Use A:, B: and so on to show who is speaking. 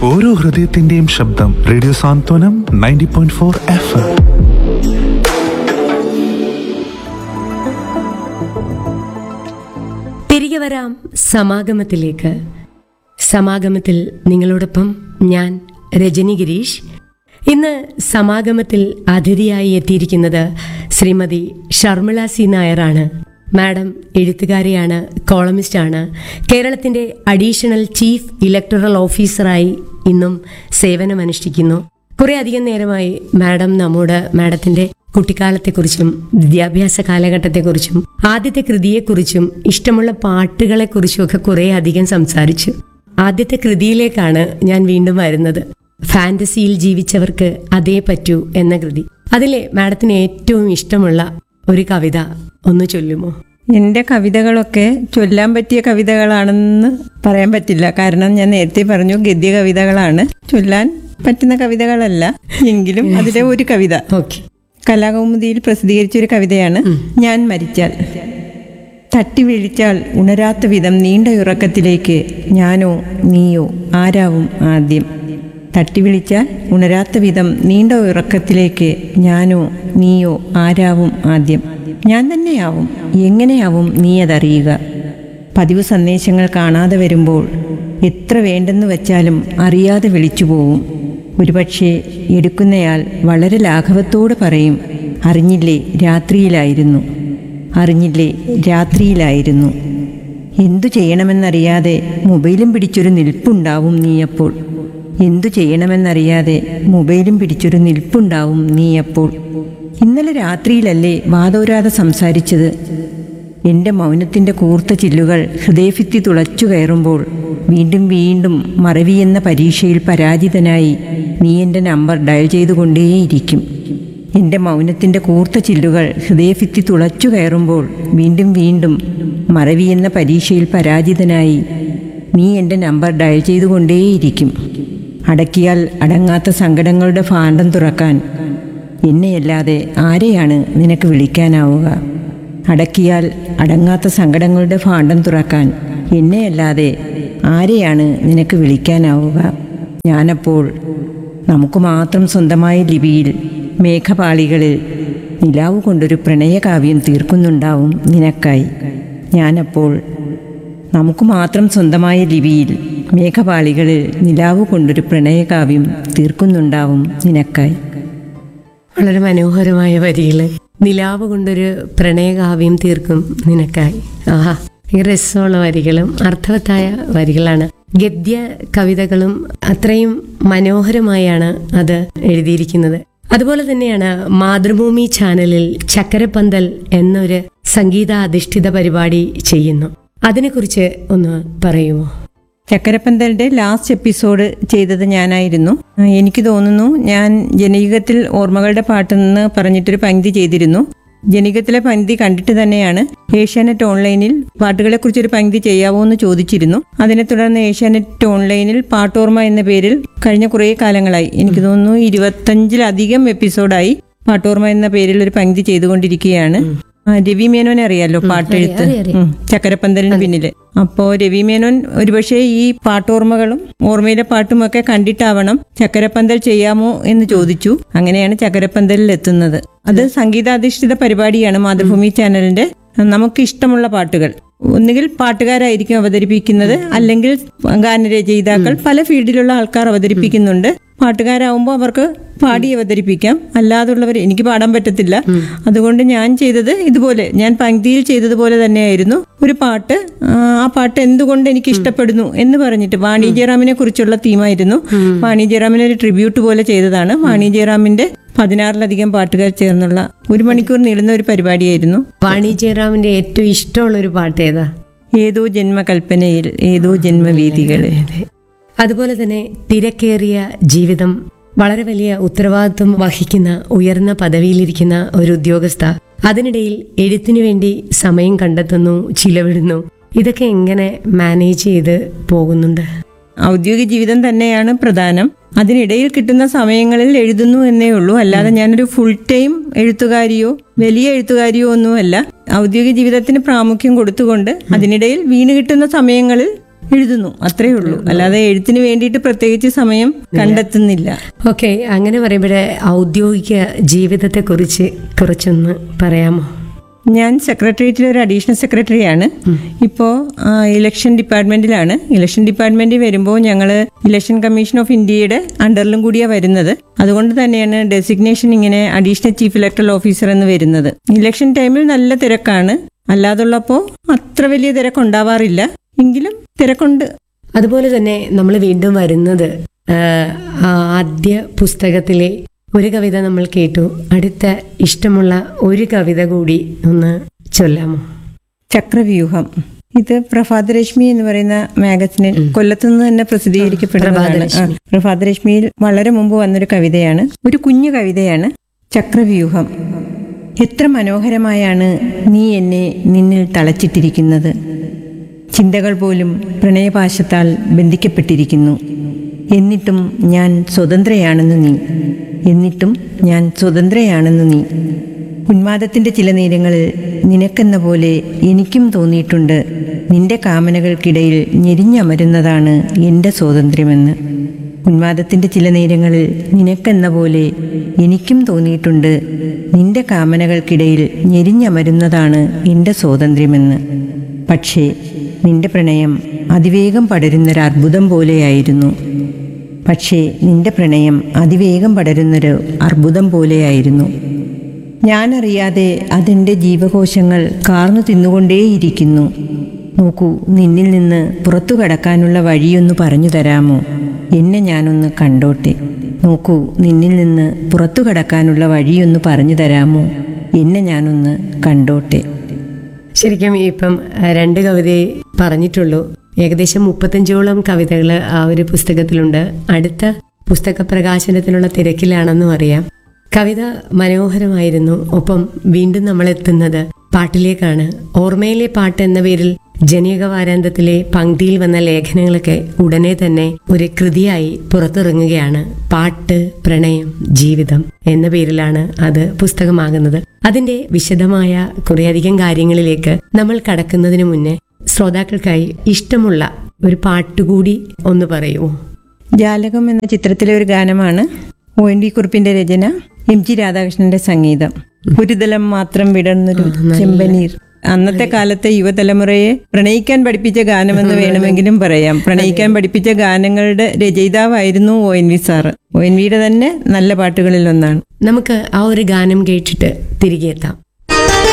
A: ഓരോ ഹൃദയത്തിന്റെയും ശബ്ദം radio Santhwanam ninety point four FM എം
B: തിരികെ വരാം സമാഗമത്തിലേക്ക് സമാഗമത്തിൽ നിങ്ങളോടൊപ്പം ഞാൻ രജനി ഗിരീഷ് ഇന്ന് സമാഗമത്തിൽ അതിഥിയായി എത്തിയിരിക്കുന്നത് ശ്രീമതി ഷർമിള സി നായരാണ് മാഡം എഴുത്തുകാരിയാണ് കോളമിസ്റ്റാണ് കേരളത്തിന്റെ അഡീഷണൽ ചീഫ് ഇലക്ടറൽ ഓഫീസറായി ഇന്നും സേവനമനുഷ്ഠിക്കുന്നു കുറെ അധികം നേരമായി മാഡം നമ്മോട് മാഡത്തിന്റെ കുട്ടിക്കാലത്തെക്കുറിച്ചും വിദ്യാഭ്യാസ കാലഘട്ടത്തെക്കുറിച്ചും ആദ്യത്തെ കൃതിയെക്കുറിച്ചും ഇഷ്ടമുള്ള പാട്ടുകളെക്കുറിച്ചും ഒക്കെ കുറെ അധികം സംസാരിച്ചു ആദ്യത്തെ കൃതിയിലേക്കാണ് ഞാൻ വീണ്ടും വരുന്നത് ഫാന്റസിയിൽ ജീവിച്ചവർക്ക് അതേ പറ്റൂ എന്ന കൃതി അതിലെ മാഡത്തിന് ഏറ്റവും ഇഷ്ടമുള്ള ഒരു കവിത ഒന്ന് ചൊല്ലുമോ
C: എൻ്റെ കവിതകളൊക്കെ ചൊല്ലാൻ പറ്റിയ കവിതകളാണെന്ന് പറയാൻ പറ്റില്ല കാരണം ഞാൻ നേരത്തെ പറഞ്ഞു ഗദ്യ കവിതകളാണ് ചൊല്ലാൻ പറ്റുന്ന കവിതകളല്ല എങ്കിലും അതിലെ ഒരു കവിത
B: ഓക്കെ
C: കലാകൗമുദിയിൽ പ്രസിദ്ധീകരിച്ച ഒരു കവിതയാണ് ഞാൻ മരിച്ചാൽ തട്ടി വീഴിച്ചാൽ ഉണരാത്ത വിധം നീണ്ട ഉറക്കത്തിലേക്ക് ഞാനോ നീയോ ആരാവും ആദ്യം തട്ടി വിളിച്ചാൽ ഉണരാത്ത വിധം നീണ്ട ഉറക്കത്തിലേക്ക് ഞാനോ നീയോ ആരാവും ആദ്യം ഞാൻ തന്നെയാവും എങ്ങനെയാവും നീ അതറിയുക പതിവ് സന്ദേശങ്ങൾ കാണാതെ വരുമ്പോൾ എത്ര വേണ്ടെന്ന് വെച്ചാലും അറിയാതെ വിളിച്ചു പോവും ഒരുപക്ഷെ എടുക്കുന്നയാൾ വളരെ ലാഘവത്തോടെ പറയും അറിഞ്ഞില്ലേ രാത്രിയിലായിരുന്നു അറിഞ്ഞില്ലേ രാത്രിയിലായിരുന്നു എന്തു ചെയ്യണമെന്നറിയാതെ മൊബൈലും പിടിച്ചൊരു നിൽപ്പുണ്ടാവും നീയപ്പോൾ എന്തു ചെയ്യണമെന്നറിയാതെ മൊബൈലും പിടിച്ചൊരു നിൽപ്പുണ്ടാവും നീയപ്പോൾ ഇന്നലെ രാത്രിയിലല്ലേ വാദോരാതെ സംസാരിച്ചത് എൻ്റെ മൗനത്തിൻ്റെ കൂർത്ത ചില്ലുകൾ ഹൃദയഭിത്തി തുളച്ചു കയറുമ്പോൾ വീണ്ടും വീണ്ടും മറവി എന്ന പരീക്ഷയിൽ പരാജിതനായി നീ എൻ്റെ നമ്പർ ഡയൽ ചെയ്തുകൊണ്ടേയിരിക്കും എൻ്റെ മൗനത്തിൻ്റെ കൂർത്ത ചില്ലുകൾ ഹൃദയഭിത്തി തുളച്ചു കയറുമ്പോൾ വീണ്ടും വീണ്ടും മറവി എന്ന പരീക്ഷയിൽ പരാജിതനായി നീ എൻ്റെ നമ്പർ ഡയൽ ചെയ്തുകൊണ്ടേയിരിക്കും അടക്കിയാൽ അടങ്ങാത്ത സങ്കടങ്ങളുടെ ഭാണ്ഡം തുറക്കാൻ എന്നെയല്ലാതെ ആരെയാണ് നിനക്ക് വിളിക്കാനാവുക അടക്കിയാൽ അടങ്ങാത്ത സങ്കടങ്ങളുടെ ഭാണ്ഡം തുറക്കാൻ എന്നെയല്ലാതെ ആരെയാണ് നിനക്ക് വിളിക്കാനാവുക ഞാനപ്പോൾ നമുക്ക് മാത്രം സ്വന്തമായ ലിപിയിൽ മേഘപാളികളിൽ നിലാവ് കൊണ്ടൊരു പ്രണയകാവ്യം തീർക്കുന്നുണ്ടാവും നിനക്കായി ഞാനപ്പോൾ നമുക്ക് മാത്രം സ്വന്തമായ ലിപിയിൽ മേഘപാളികളിൽ നിലാവ് കൊണ്ടൊരു പ്രണയകാവ്യം തീർക്കുന്നുണ്ടാവും നിനക്കായി
B: വളരെ മനോഹരമായ വരികള് നിലാവ് കൊണ്ടൊരു പ്രണയകാവ്യം തീർക്കും നിനക്കായി ആഹാ ഈ രസമുള്ള വരികളും അർത്ഥവത്തായ വരികളാണ് ഗദ്യ കവിതകളും അത്രയും മനോഹരമായാണ് അത് എഴുതിയിരിക്കുന്നത് അതുപോലെ തന്നെയാണ് മാതൃഭൂമി ചാനലിൽ ചക്കരപ്പന്തൽ എന്നൊരു സംഗീതാധിഷ്ഠിത പരിപാടി ചെയ്യുന്നു അതിനെക്കുറിച്ച് ഒന്ന് പറയുമോ
C: ചക്കരപ്പന്തലിന്റെ ലാസ്റ്റ് എപ്പിസോഡ് ചെയ്തത് ഞാനായിരുന്നു എനിക്ക് തോന്നുന്നു ഞാൻ ജനയുഗത്തിൽ ഓർമ്മകളുടെ പാട്ടെന്ന് പറഞ്ഞിട്ടൊരു പങ്ക്തി ചെയ്തിരുന്നു ജനയുഗത്തിലെ പങ്ക്തി കണ്ടിട്ട് തന്നെയാണ് ഏഷ്യാനെറ്റ് ഓൺലൈനിൽ പാട്ടുകളെക്കുറിച്ചൊരു പങ്ക്തി ചെയ്യാവോ എന്ന് ചോദിച്ചിരുന്നു അതിനെ തുടർന്ന് ഏഷ്യാനെറ്റ് ഓൺലൈനിൽ പാട്ടോർമ്മ എന്ന പേരിൽ കഴിഞ്ഞ കുറേ കാലങ്ങളായി എനിക്ക് തോന്നുന്നു ഇരുപത്തഞ്ചിലധികം എപ്പിസോഡായി പാട്ടോർമ്മ എന്ന പേരിൽ ഒരു പങ്ക്തി ചെയ്തുകൊണ്ടിരിക്കുകയാണ് ആ, രവി മേനോനെ അറിയാലോ പാട്ടെഴുത്ത് ഉം, ചക്കരപ്പന്തലിന് പിന്നില് അപ്പോ രവി മേനോൻ ഒരുപക്ഷെ ഈ പാട്ടോർമ്മകളും ഓർമ്മയിലെ പാട്ടുമൊക്കെ കണ്ടിട്ടാവണം ചക്കരപ്പന്തൽ ചെയ്യാമോ എന്ന് ചോദിച്ചു അങ്ങനെയാണ് ചക്കരപ്പന്തലിൽ എത്തുന്നത് അത് സംഗീതാധിഷ്ഠിത പരിപാടിയാണ് മാതൃഭൂമി ചാനലിന്റെ നമുക്ക് ഇഷ്ടമുള്ള പാട്ടുകൾ ഒന്നുകിൽ പാട്ടുകാരായിരിക്കും അവതരിപ്പിക്കുന്നത് അല്ലെങ്കിൽ ഗാനരചയിതാക്കൾ പല ഫീൽഡിലുള്ള ആൾക്കാർ അവതരിപ്പിക്കുന്നുണ്ട് പാട്ടുകാരാവുമ്പോൾ അവർക്ക് പാടി അവതരിപ്പിക്കാം അല്ലാതുള്ളവർ എനിക്ക് പാടാൻ പറ്റത്തില്ല അതുകൊണ്ട് ഞാൻ ചെയ്തത് ഇതുപോലെ ഞാൻ പങ്ക്തിയിൽ ചെയ്തതുപോലെ തന്നെയായിരുന്നു ഒരു പാട്ട് ആ, ആ പാട്ട് എന്തുകൊണ്ട് എനിക്ക് ഇഷ്ടപ്പെടുന്നു എന്ന് പറഞ്ഞിട്ട് വാണി ജയറാമിനെ കുറിച്ചുള്ള തീമായിരുന്നു വാണി ജയറാമിനെ ഒരു ട്രിബ്യൂട്ട് പോലെ ചെയ്തതാണ് വാണി ജയറാമിന്റെ പതിനാറിലധികം പാട്ടുകാർ ചേർന്നുള്ള ഒരു മണിക്കൂർ നീളുന്ന ഒരു പരിപാടിയായിരുന്നു
B: വാണി ജയറാമിന്റെ ഏറ്റവും ഇഷ്ടമുള്ള ഒരു പാട്ട് ഏതാ
C: ഏതോ ജന്മകൽപ്പനയിൽ ഏതോ ജന്മവീതികളിൽ
B: അതുപോലെ തന്നെ തിരക്കേറിയ ജീവിതം വളരെ വലിയ ഉത്തരവാദിത്വം വഹിക്കുന്ന ഉയർന്ന പദവിയിലിരിക്കുന്ന ഒരു ഉദ്യോഗസ്ഥ അതിനിടയിൽ എഴുത്തിനു വേണ്ടി സമയം കണ്ടെത്തുന്നു ചിലവിടുന്നു ഇതൊക്കെ എങ്ങനെ മാനേജ് ചെയ്ത് പോകുന്നുണ്ട്
C: ഔദ്യോഗിക ജീവിതം തന്നെയാണ് പ്രധാനം അതിനിടയിൽ കിട്ടുന്ന സമയങ്ങളിൽ എഴുതുന്നു എന്നേ ഉള്ളൂ അല്ലാതെ ഞാനൊരു ഫുൾ ടൈം എഴുത്തുകാരിയോ വലിയ എഴുത്തുകാരിയോ ഒന്നുമല്ല ഔദ്യോഗിക ജീവിതത്തിന് പ്രാമുഖ്യം കൊടുത്തുകൊണ്ട് അതിനിടയിൽ വീണ് കിട്ടുന്ന സമയങ്ങളിൽ എഴുതുന്നു അത്രേ ഉള്ളൂ അല്ലാതെ എഴുത്തിന് വേണ്ടിയിട്ട് പ്രത്യേകിച്ച് സമയം കണ്ടെത്തുന്നില്ല
B: ഓക്കെ അങ്ങനെ പറയുമ്പോഴേ ഔദ്യോഗിക ജീവിതത്തെക്കുറിച്ച് കുറച്ചൊന്ന് പറയാമോ
C: ഞാൻ സെക്രട്ടേറിയറ്റിലെ ഒരു അഡീഷണൽ സെക്രട്ടറിയാണ് ഇപ്പോൾ ഇലക്ഷൻ ഡിപ്പാർട്ട്മെന്റിലാണ് ഇലക്ഷൻ ഡിപ്പാർട്ട്മെന്റിൽ വരുമ്പോൾ ഞങ്ങൾ ഇലക്ഷൻ കമ്മീഷൻ ഓഫ് ഇന്ത്യയുടെ അണ്ടറിലും കൂടിയാണ് വരുന്നത് അതുകൊണ്ട് തന്നെയാണ് ഡെസിഗ്നേഷൻ ഇങ്ങനെ അഡീഷണൽ ചീഫ് ഇലക്ടറൽ ഓഫീസർ എന്ന് വരുന്നത് ഇലക്ഷൻ ടൈമിൽ നല്ല തിരക്കാണ് അല്ലാതുള്ളപ്പോൾ അത്ര വലിയ തിരക്കുണ്ടാവാറില്ല എങ്കിലും തിരക്കുണ്ട്
B: അതുപോലെ തന്നെ നമ്മൾ വീണ്ടും വരുന്നത് ആ, ആദ്യ പുസ്തകത്തിലെ ഒരു കവിത നമ്മൾ കേട്ടു അടുത്ത ഇഷ്ടമുള്ള ഒരു കവിത കൂടി ഒന്ന് ചൊല്ലാമോ
C: ചക്രവ്യൂഹം ഇത് പ്രഭാതരശ്മി എന്ന് പറയുന്ന മാഗസിനിൽ കൊല്ലത്തു നിന്ന് തന്നെ പ്രസിദ്ധീകരിക്കപ്പെടുന്നതാണ്
B: പ്രഭാതരശ്മി.
C: ആ, പ്രഭാതരശ്മിയിൽ വളരെ മുമ്പ് വന്നൊരു കവിതയാണ് ഒരു കുഞ്ഞു കവിതയാണ് ചക്രവ്യൂഹം എത്ര മനോഹരമായാണ് നീ എന്നെ നിന്നിൽ തളച്ചിട്ടിരിക്കുന്നത് ചിന്തകൾ പോലും പ്രണയപാശത്താൽ ബന്ധിക്കപ്പെട്ടിരിക്കുന്നു എന്നിട്ടും ഞാൻ സ്വതന്ത്രയാണെന്ന് നീ എന്നിട്ടും ഞാൻ സ്വതന്ത്രയാണെന്ന് നീ ഉന്മാദത്തിന്റെ ചില നേരങ്ങളിൽ നിനക്കെന്ന പോലെ എനിക്കും തോന്നിയിട്ടുണ്ട് നിന്റെ കാമനകൾക്കിടയിൽ ഞെരിഞ്ഞമരുന്നതാണ് എൻ്റെ സ്വാതന്ത്ര്യമെന്ന് ഉന്മാദത്തിന്റെ ചില നേരങ്ങളിൽ നിനക്കെന്ന പോലെ എനിക്കും തോന്നിയിട്ടുണ്ട് നിന്റെ കാമനകൾക്കിടയിൽ ഞെരിഞ്ഞമരുന്നതാണ് എൻ്റെ സ്വാതന്ത്ര്യമെന്ന് പക്ഷേ നിന്റെ പ്രണയം അതിവേഗം പടരുന്നൊരു അർബുദം പോലെയായിരുന്നു പക്ഷേ നിന്റെ പ്രണയം അതിവേഗം പടരുന്നൊരു അർബുദം പോലെയായിരുന്നു ഞാനറിയാതെ അതെൻ്റെ ജീവകോശങ്ങൾ കാർന്നു തിന്നുകൊണ്ടേയിരിക്കുന്നു നോക്കൂ നിന്നിൽ നിന്ന് പുറത്തു കടക്കാനുള്ള വഴിയൊന്ന് പറഞ്ഞു തരാമോ എന്നെ ഞാനൊന്ന് കണ്ടോട്ടെ നോക്കൂ നിന്നിൽ നിന്ന് പുറത്തു കടക്കാനുള്ള വഴിയൊന്ന് പറഞ്ഞു തരാമോ എന്നെ ഞാനൊന്ന് കണ്ടോട്ടെ
B: ശരിക്കും ഇപ്പം ആ, രണ്ട് കവിതയെ പറഞ്ഞിട്ടുള്ളൂ ഏകദേശം മുപ്പത്തഞ്ചോളം കവിതകൾ ആ ഒരു പുസ്തകത്തിലുണ്ട് അടുത്ത പുസ്തക പ്രകാശനത്തിനുള്ള തിരക്കിലാണെന്നും അറിയാം കവിത മനോഹരമായിരുന്നു ഒപ്പം വീണ്ടും നമ്മൾ എത്തുന്നത് പാട്ടിലേക്കാണ് ഓർമ്മയിലെ പാട്ട് എന്ന പേരിൽ ജനീക വാരാന്തത്തിലെ പങ്ക്തിയിൽ വന്ന ലേഖനങ്ങളൊക്കെ ഉടനെ തന്നെ ഒരു കൃതിയായി പുറത്തിറങ്ങുകയാണ് പാട്ട് പ്രണയം ജീവിതം എന്ന പേരിലാണ് അത് പുസ്തകമാകുന്നത് അതിന്റെ വിശദമായ കുറേയധികം കാര്യങ്ങളിലേക്ക് നമ്മൾ കടക്കുന്നതിന് മുന്നേ ശ്രോതാക്കൾക്കായി ഇഷ്ടമുള്ള ഒരു പാട്ടുകൂടി ഒന്ന് പറയുമോ
C: ജാലകം എന്ന ചിത്രത്തിലെ ഒരു ഗാനമാണ് ഒ എൻ വി കുറിപ്പിന്റെ രചന എം ജി രാധാകൃഷ്ണന്റെ സംഗീതം ഒരു തലം മാത്രം വിടർന്നൊരു ചെമ്പനീർ അന്നത്തെ കാലത്തെ യുവതലമുറയെ പ്രണയിക്കാൻ പഠിപ്പിച്ച ഗാനമെന്ന് വേണമെങ്കിലും പറയാം പ്രണയിക്കാൻ പഠിപ്പിച്ച ഗാനങ്ങളുടെ രചയിതാവായിരുന്നു O N V sir O N വിയുടെ തന്നെ നല്ല പാട്ടുകളിൽ ഒന്നാണ്
B: നമുക്ക് ആ ഒരു ഗാനം കേട്ടിട്ട് തിരികെ എത്താം